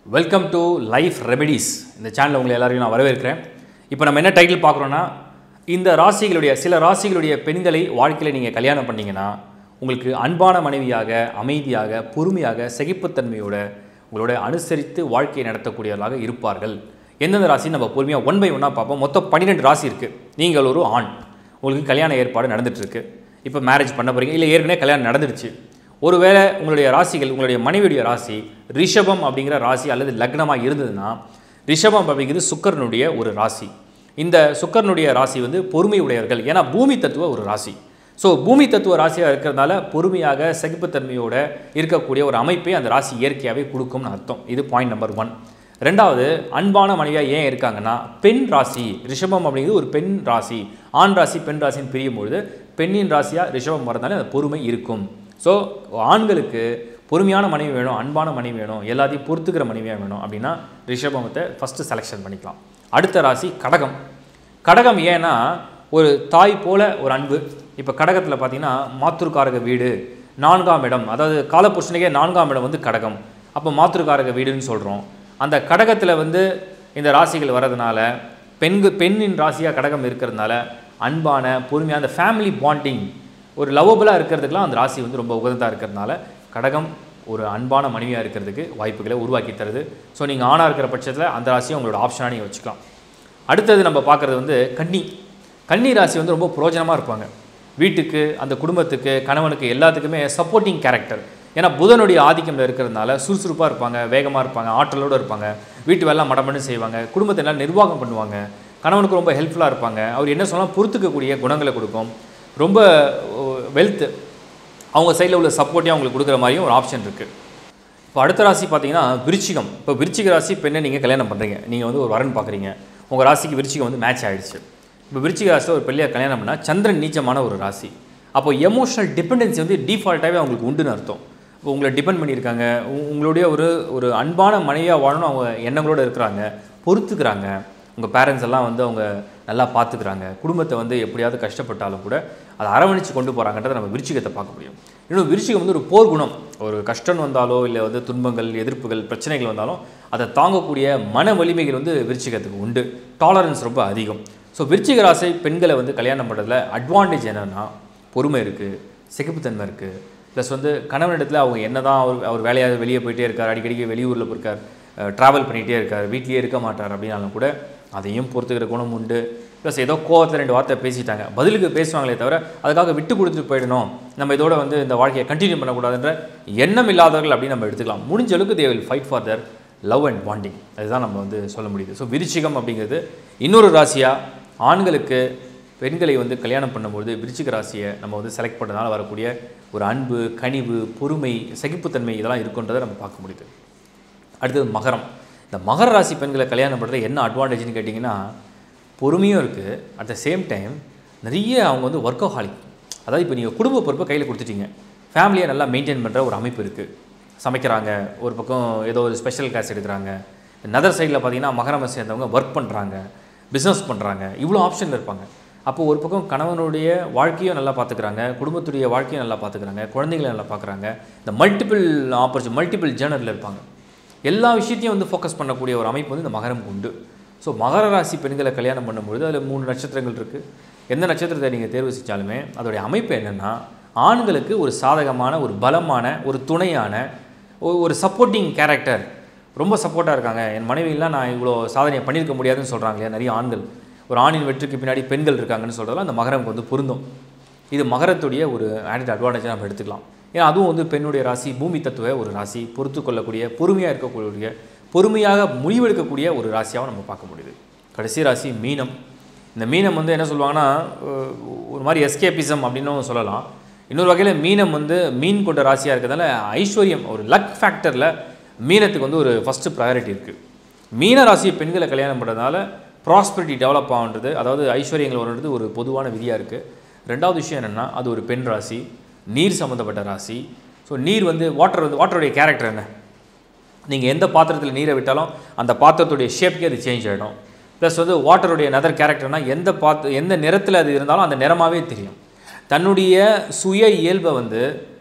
welcome to life remedies இந்த சேனலில் உங்களை எல்லாரையும் நான் வரவேற்கிறேன் இப்போ நம்ம என்ன டைட்டில் பார்க்குறோன்னா இந்த ராசிகளுடைய சில ராசிகளுடைய பெண்களை வாழ்க்கையில் நீங்கள் கல்யாணம் பண்ணீங்கன்னா உங்களுக்கு அன்பான மனைவியாக அமைதியாக பொறுமையாக சகிப்புத்தன்மையோட உங்களோட அனுசரித்து வாழ்க்கையை நடத்தக்கூடியவர்களாக இருப்பார்கள் எந்தெந்த ராசி நம்ம பொறுமையாக ஒன் பை ஒன்னாக பார்ப்போம் மொத்தம் பன்னிரெண்டு ராசி இருக்குது நீங்கள் ஒரு ஆண் உங்களுக்கு கல்யாண ஏற்பாடு நடந்துட்டுருக்கு இப்போ மேரேஜ் பண்ண போகிறீங்க இல்லை ஏற்கனவே கல்யாணம் நடந்துடுச்சு ஒருவேளை உங்களுடைய ராசிகள் உங்களுடைய மனைவியுடைய ராசி ரிஷபம் அப்படிங்கிற ராசி அல்லது லக்னமாக இருந்ததுன்னா ரிஷபம் அப்படிங்கிறது சுக்கரனுடைய ஒரு ராசி இந்த சுக்கரனுடைய ராசி வந்து பொறுமை உடையவர்கள் ஏன்னா பூமி தத்துவ ஒரு ராசி ஸோ பூமி தத்துவ ராசியாக இருக்கிறதுனால பொறுமையாக சகிப்புத்தன்மையோட இருக்கக்கூடிய ஒரு அமைப்பை அந்த ராசி இயற்கையாகவே கொடுக்கும்னு அர்த்தம் இது பாயிண்ட் நம்பர் ஒன் ரெண்டாவது அன்பான மனைவியாக ஏன் இருக்காங்கன்னா பெண் ராசி ரிஷபம் அப்படிங்கிறது ஒரு பெண் ராசி ஆண் ராசி பெண் ராசின்னு பிரியும் பொழுது பெண்ணின் ராசியாக ரிஷபம் வரதுனால அந்த பொறுமை இருக்கும் ஸோ ஆண்களுக்கு பொறுமையான மனைவி வேணும் அன்பான மனைவி வேணும் எல்லாத்தையும் பொறுத்துக்கிற மனைவியாக வேணும் அப்படின்னா ரிஷபமத்தை ஃபஸ்ட்டு செலெக்ஷன் பண்ணிக்கலாம் அடுத்த ராசி கடகம் கடகம் ஏன்னா ஒரு தாய் போல ஒரு அன்பு இப்போ கடகத்தில் பார்த்தீங்கன்னா மாத்துருக்காரக வீடு நான்காம் இடம் அதாவது காலபுருஷனுக்கே நான்காம் இடம் வந்து கடகம் அப்போ மாத்துருக்காரக வீடுன்னு சொல்கிறோம் அந்த கடகத்தில் வந்து இந்த ராசிகள் வர்றதுனால பெண்கு பெண்ணின் ராசியாக கடகம் இருக்கிறதுனால அன்பான பொறுமையான அந்த ஃபேமிலி பாண்டிங் ஒரு லவ்வபுளாக இருக்கிறதுக்கெலாம் அந்த ராசி வந்து ரொம்ப உகந்ததாக இருக்கிறதுனால கடகம் ஒரு அன்பான மனைவியாக இருக்கிறதுக்கு வாய்ப்புகளை உருவாக்கி தருது ஸோ நீங்கள் ஆணாக இருக்கிற பட்சத்தில் அந்த ராசியை உங்களோட ஆப்ஷனாக நீங்கள் வச்சுக்கலாம் அடுத்தது நம்ம பார்க்குறது வந்து கன்னி கன்னி ராசி வந்து ரொம்ப புரோஜனமாக இருப்பாங்க வீட்டுக்கு அந்த குடும்பத்துக்கு கணவனுக்கு எல்லாத்துக்குமே சப்போர்ட்டிங் கேரக்டர் ஏன்னா புதனுடைய ஆதிக்கம்ல இருக்கிறதுனால சுறுசுறுப்பாக இருப்பாங்க வேகமாக இருப்பாங்க ஆற்றலோடு இருப்பாங்க வீட்டு வேலை மடமன்னு செய்வாங்க குடும்பத்தை எல்லாம் நிர்வாகம் பண்ணுவாங்க கணவனுக்கு ரொம்ப ஹெல்ப்ஃபுல்லாக இருப்பாங்க அவர் என்ன சொன்னால் பொறுத்துக்கக்கூடிய குணங்களை கொடுக்கும் ரொம்ப வெல்த்து அவங்க சைடில் உள்ள சப்போர்ட்டையும் அவங்களுக்கு கொடுக்குற மாதிரியும் ஒரு ஆப்ஷன் இருக்குது இப்போ அடுத்த ராசி பார்த்தீங்கன்னா விருச்சிகம் இப்போ விருச்சிக ராசி பெண்ணை நீங்கள் கல்யாணம் பண்ணுறீங்க நீங்கள் வந்து ஒரு வரன் பார்க்குறீங்க உங்கள் ராசிக்கு விருச்சிகம் வந்து மேட்ச் ஆகிடுச்சு இப்போ விருச்சிக ராசியில் ஒரு பெண்ணியை கல்யாணம் பண்ணால் சந்திரன் நீச்சமான ஒரு ராசி அப்போ எமோஷனல் டிபெண்டன்சி வந்து டிஃபால்ட்டாகவே அவங்களுக்கு உண்டுன்னு அர்த்தம் இப்போ உங்களை டிபெண்ட் பண்ணியிருக்காங்க உ- உங்களுடைய ஒரு ஒரு அன்பான மனைவியாக வாழணும் அவங்க எண்ணங்களோடு இருக்கிறாங்க பொறுத்துக்கிறாங்க உங்கள் பேரண்ட்ஸ் எல்லாம் வந்து அவங்க நல்லா பார்த்துக்கிறாங்க குடும்பத்தை வந்து எப்படியாவது கஷ்டப்பட்டாலும் கூட அதை அரவணைச்சு கொண்டு போகிறாங்கன்றதை நம்ம விருச்சிகத்தை பார்க்க முடியும் இன்னும் விருச்சிகம் வந்து ஒரு போர் குணம் ஒரு கஷ்டம் வந்தாலோ இல்லை வந்து துன்பங்கள் எதிர்ப்புகள் பிரச்சனைகள் வந்தாலும் அதை தாங்கக்கூடிய மன வலிமைகள் வந்து விருச்சிகத்துக்கு உண்டு டாலரன்ஸ் ரொம்ப அதிகம் ஸோ விருச்சிக ராசி பெண்களை வந்து கல்யாணம் பண்ணுறதுல அட்வான்டேஜ் என்னென்னா பொறுமை இருக்குது சிகப்புத்தன்மை இருக்குது ப்ளஸ் வந்து கணவனிடத்தில் அவங்க என்ன தான் அவர் அவர் வேலையாக வெளியே போயிட்டே இருக்கார் அடிக்கடிக்கு வெளியூரில் போயிருக்கார் ட்ராவல் பண்ணிகிட்டே இருக்கார் வீட்லேயே இருக்க மாட்டார் அப்படின்னாலும் கூட அதையும் பொறுத்துக்கிற குணம் உண்டு ப்ளஸ் ஏதோ கோவத்தில் ரெண்டு வார்த்தை பேசிட்டாங்க பதிலுக்கு பேசுவாங்களே தவிர அதுக்காக விட்டு கொடுத்துட்டு போயிடணும் நம்ம இதோட வந்து இந்த வாழ்க்கையை கண்டினியூ பண்ணக்கூடாதுன்ற எண்ணம் இல்லாதவர்கள் அப்படின்னு நம்ம எடுத்துக்கலாம் முடிஞ்ச அளவுக்கு they will fight for their love and bonding அதுதான் நம்ம வந்து சொல்ல முடியுது ஸோ விருச்சிகம் அப்படிங்கிறது இன்னொரு ராசியாக ஆண்களுக்கு பெண்களை வந்து கல்யாணம் பண்ணும்போது விருச்சிக ராசியை நம்ம வந்து செலக்ட் பண்ணதுனால வரக்கூடிய ஒரு அன்பு கனிவு பொறுமை சகிப்புத்தன்மை இதெல்லாம் இருக்குன்றதை நம்ம பார்க்க முடியுது அடுத்தது மகரம் இந்த மகர ராசி பெண்களை கல்யாணம் பண்ணுறது என்ன அட்வான்டேஜ்னு கேட்டிங்கன்னா பொறுமையும் இருக்குது அட் த சேம் டைம் நிறைய அவங்க வந்து ஒர்க்கோஹாலிக் அதாவது இப்போ நீங்கள் குடும்ப பொறுப்பை கையில் கொடுத்துட்டீங்க ஃபேமிலியை நல்லா மெயின்டைன் பண்ணுற ஒரு அமைப்பு இருக்குது சமைக்கிறாங்க ஒரு பக்கம் ஏதோ ஒரு ஸ்பெஷல் கிளாஸ் எடுக்கிறாங்க நதர் சைடில் பார்த்தீங்கன்னா மகரமை சேர்ந்தவங்க ஒர்க் பண்ணுறாங்க பிஸ்னஸ் பண்ணுறாங்க இவ்வளோ ஆப்ஷன் இருப்பாங்க அப்போ ஒரு பக்கம் கணவனுடைய வாழ்க்கையும் நல்லா பார்த்துக்கிறாங்க குடும்பத்துடைய வாழ்க்கையும் நல்லா பார்த்துக்கிறாங்க குழந்தைகளை நல்லா பார்க்குறாங்க இந்த மல்டிபிள் ஆப்பர்ச்சு மல்டிபிள் ஜேர்னலில் இருப்பாங்க எல்லா விஷயத்தையும் வந்து ஃபோக்கஸ் பண்ணக்கூடிய ஒரு அமைப்பு வந்து இந்த மகரம் உண்டு ஸோ மகர ராசி பெண்களை கல்யாணம் பண்ணும்பொழுது அதில் மூணு நட்சத்திரங்கள் இருக்குது எந்த நட்சத்திரத்தை நீங்கள் தேர்வு செஞ்சாலுமே அதோடைய அமைப்பு என்னென்னா ஆண்களுக்கு ஒரு சாதகமான ஒரு பலமான ஒரு துணையான ஒ- ஒரு சப்போர்ட்டிங் கேரக்டர் ரொம்ப சப்போர்ட்டாக இருக்காங்க என் மனைவியெல்லாம் நான் இவ்வளோ சாதனையை பண்ணியிருக்க முடியாதுன்னு சொல்கிறாங்க இல்லையா நிறைய ஆண்கள் ஒரு ஆணின் வெற்றிக்கு பின்னாடி பெண்கள் இருக்காங்கன்னு சொல்கிறதெல்லாம் அந்த மகரம்க்கு வந்து பொருந்தும் இது மகரத்துடைய ஒரு ஆடிட் அட்வான்டேஜாக நம்ம எடுத்துக்கலாம் ஏன்னா அதுவும் வந்து பெண்ணுடைய ராசி பூமி தத்துவ ஒரு ராசி பொறுத்து கொள்ளக்கூடிய பொறுமையாக இருக்கக்கூடிய பொறுமையாக முடிவெடுக்கக்கூடிய ஒரு ராசியாகவும் நம்ம பார்க்க முடியுது கடைசி ராசி மீனம் இந்த மீனம் வந்து என்ன சொல்லுவாங்கன்னா அஹ், ஒரு மாதிரி எஸ்கேபிசம் அப்படின்னும் சொல்லலாம் இன்னொரு வகையில் மீனம் வந்து மீன் கொண்ட ராசியாக இருக்கிறதால ஐஸ்வர்யம் ஒரு லக் ஃபேக்டரில் மீனத்துக்கு வந்து ஒரு ஃபஸ்ட்டு ப்ரையாரிட்டி இருக்குது மீன ராசி பெண்களை கல்யாணம் பண்ணுறதுனால ப்ராஸ்பரிட்டி டெவலப் ஆகுன்றது அதாவது ஐஸ்வர்யங்கள் வருன்றது ஒரு பொதுவான விதியாக இருக்குது ரெண்டாவது விஷயம் என்னென்னா அது ஒரு பெண் ராசி நீர் சம்மந்தப்பட்ட ராசி ஸோ நீர் வந்து வாட்டர் வந்து வாட்டருடைய கேரக்டர் என்ன நீங்கள் எந்த பாத்திரத்தில் நீரை விட்டாலும் அந்த பாத்திரத்துடைய ஷேப்க்கே அது சேஞ்ச் ஆகிடும் ப்ளஸ் வந்து வாட்டருடைய நதர் கேரக்டர்னா எந்த பாத்து எந்த நிறத்தில் அது இருந்தாலும் அந்த நிறமாகவே தெரியும் தன்னுடைய சுய இயல்பை வந்து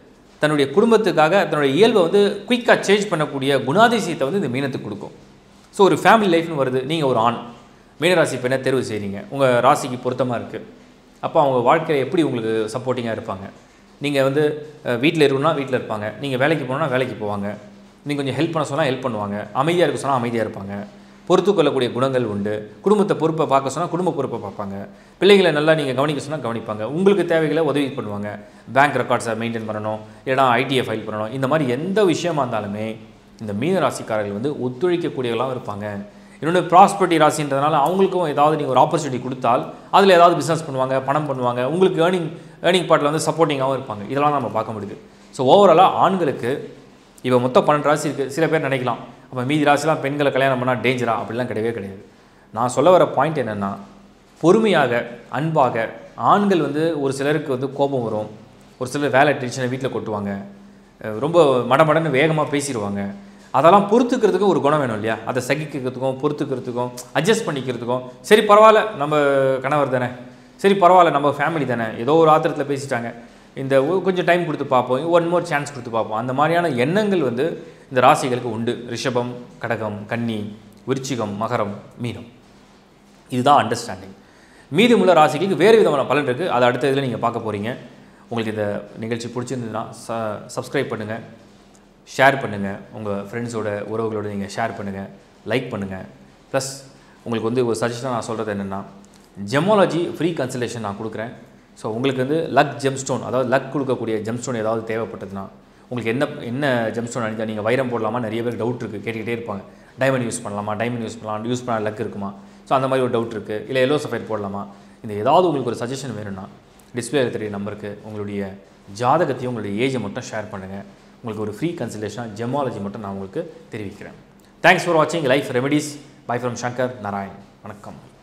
தன்னுடைய குடும்பத்துக்காக தன்னுடைய இயல்பை வந்து குயிக்காக சேஞ்ச் பண்ணக்கூடிய குணாதிசயத்தை வந்து இந்த மீனத்துக்கு கொடுக்கும் ஸோ ஒரு ஃபேமிலி லைஃப்னு வருது நீங்கள் ஒரு ஆண் மீனராசி பெண்ணை தேர்வு செய்கிறீங்க உங்கள் ராசிக்கு பொருத்தமாக இருக்குது அப்போ அவங்க வாழ்க்கையில் எப்படி உங்களுக்கு சப்போர்ட்டிங்காக இருப்பாங்க நீங்கள் வந்து வீட்டில் இருக்கணும்னா வீட்டில் இருப்பாங்க நீங்கள் வேலைக்கு போகணுன்னா வேலைக்கு போவாங்க நீங்கள் கொஞ்சம் ஹெல்ப் பண்ண சொன்னால் ஹெல்ப் பண்ணுவாங்க அமைதியாக இருக்க சொன்னால் அமைதியாக இருப்பாங்க பொறுத்து கொள்ளக்கூடிய குணங்கள் உண்டு குடும்பத்தை பொறுப்பை பார்க்க சொன்னால் குடும்ப பொறுப்பை பார்ப்பாங்க பிள்ளைங்களை நல்லா நீங்கள் கவனிக்க சொன்னால் கவனிப்பாங்க உங்களுக்கு தேவைகளை உதவி பண்ணுவாங்க பேங்க் ரெக்கார்ட்ஸை மெயின்டைன் பண்ணணும் இல்லைனா ஐடியை ஃபைல் பண்ணணும் இந்த மாதிரி எந்த விஷயமா இருந்தாலுமே இந்த மீன ராசிக்காரர்கள் வந்து ஒத்துழைக்கக்கூடியவர்களாகவும் இருப்பாங்க இன்னொன்று ப்ராஸ்பர்ட்டி ராசின்றதுனால அவங்களுக்கும் ஏதாவது நீங்கள் ஒரு ஆப்பர்ச்சுனிட்டி கொடுத்தால் அதில் ஏதாவது பிஸ்னஸ் பண்ணுவாங்க பணம் பண்ணுவாங்க உங்களுக்கு ஏர்னிங் ஏர்னிங் பார்ட்டில் வந்து சப்போர்ட்டிங்காகவும் இருப்பாங்க இதெல்லாம் நம்ம பார்க்க முடியுது ஸோ ஓவராலாக ஆண்களுக்கு இப்போ மொத்தம் பன்னெண்டு ராசி இருக்குது சில பேர் நினைக்கலாம் அப்போ மீதி ராசிலாம் பெண்களை கல்யாணம் பண்ணால் டேஞ்சரா அப்படிலாம் கிடையவே கிடையாது நான் சொல்ல வர பாயிண்ட் என்னென்னா பொறுமையாக அன்பாக ஆண்கள் வந்து ஒரு சிலருக்கு வந்து கோபம் வரும் ஒரு சிலர் வேலை டென்ஷனை வீட்டில் கொட்டுவாங்க அஹ் ரொம்ப மடமடன்னு வேகமாக பேசிடுவாங்க அதெல்லாம் பொறுத்துக்கிறதுக்கு ஒரு குணம் வேணும் இல்லையா அதை சகிக்கிறதுக்கும் பொறுத்துக்கிறதுக்கும் அட்ஜஸ்ட் பண்ணிக்கிறதுக்கும் சரி பரவாயில்ல நம்ம கணவர் தானே சரி பரவாயில்ல நம்ம ஃபேமிலி தானே ஏதோ ஒரு ஆத்திரத்தில் பேசிட்டாங்க இந்த ஒ- கொஞ்சம் டைம் கொடுத்து பார்ப்போம் ஒன் மோர் சான்ஸ் கொடுத்து பார்ப்போம் அந்த மாதிரியான எண்ணங்கள் வந்து இந்த ராசிகளுக்கு உண்டு ரிஷபம் கடகம் கன்னி விருச்சிகம் மகரம் மீனம் இதுதான் அண்டர்ஸ்டாண்டிங் மீதமுள்ள ராசிகளுக்கு வேறு விதமான பலன் இருக்குது அதை அடுத்த இதில் நீங்கள் பார்க்க போகிறீங்க உங்களுக்கு இந்த நிகழ்ச்சி பிடிச்சிருந்ததுன்னா ச சப்ஸ்கிரைப் பண்ணுங்கள் ஷேர் பண்ணுங்கள் உங்கள் ஃப்ரெண்ட்ஸோட உறவுகளோட நீங்கள் ஷேர் பண்ணுங்கள் லைக் பண்ணுங்கள் ப்ளஸ் உங்களுக்கு வந்து ஒரு சஜஷனாக நான் சொல்கிறது என்னென்னா ஜெமாலஜி ஃப்ரீ கன்சல்டேஷன் நான் கொடுக்குறேன் ஸோ உங்களுக்கு வந்து லக் ஜெம்ஸ்டோன் அதாவது லக் கொடுக்கக்கூடிய ஜெம்ஸ்டோன் ஏதாவது தேவைப்பட்டதுன்னா உங்களுக்கு என்ன என்ன ஜெம்ஸ்டோன் அணிஞ்சா நீங்கள் வைரம் போடலாமா நிறைய பேர் டவுட் இருக்குது கேட்டுக்கிட்டே இருப்பாங்க டைமண்ட் யூஸ் பண்ணலாமா டைமண்ட் யூஸ் பண்ணலாம் யூஸ் பண்ணால் லக் இருக்குமா ஸோ அந்த மாதிரி ஒரு டவுட் இருக்குது இல்லை எல்லோ சஃபைர் போடலாமா இந்த ஏதாவது உங்களுக்கு ஒரு சஜஷன் வேணும்னா டிஸ்பிளே தெரிய நம்பருக்கு உங்களுடைய ஜாதகத்தையும் உங்களுடைய ஏஜை மட்டும் ஷேர் பண்ணுங்கள் உங்களுக்கு ஒரு ஃப்ரீ கன்சல்டேஷனாக ஜெமாலஜி மட்டும் நான் உங்களுக்கு தெரிவிக்கிறேன் தேங்க்ஸ் ஃபார் வாட்சிங் life remedies by from Shankar Narayan வணக்கம்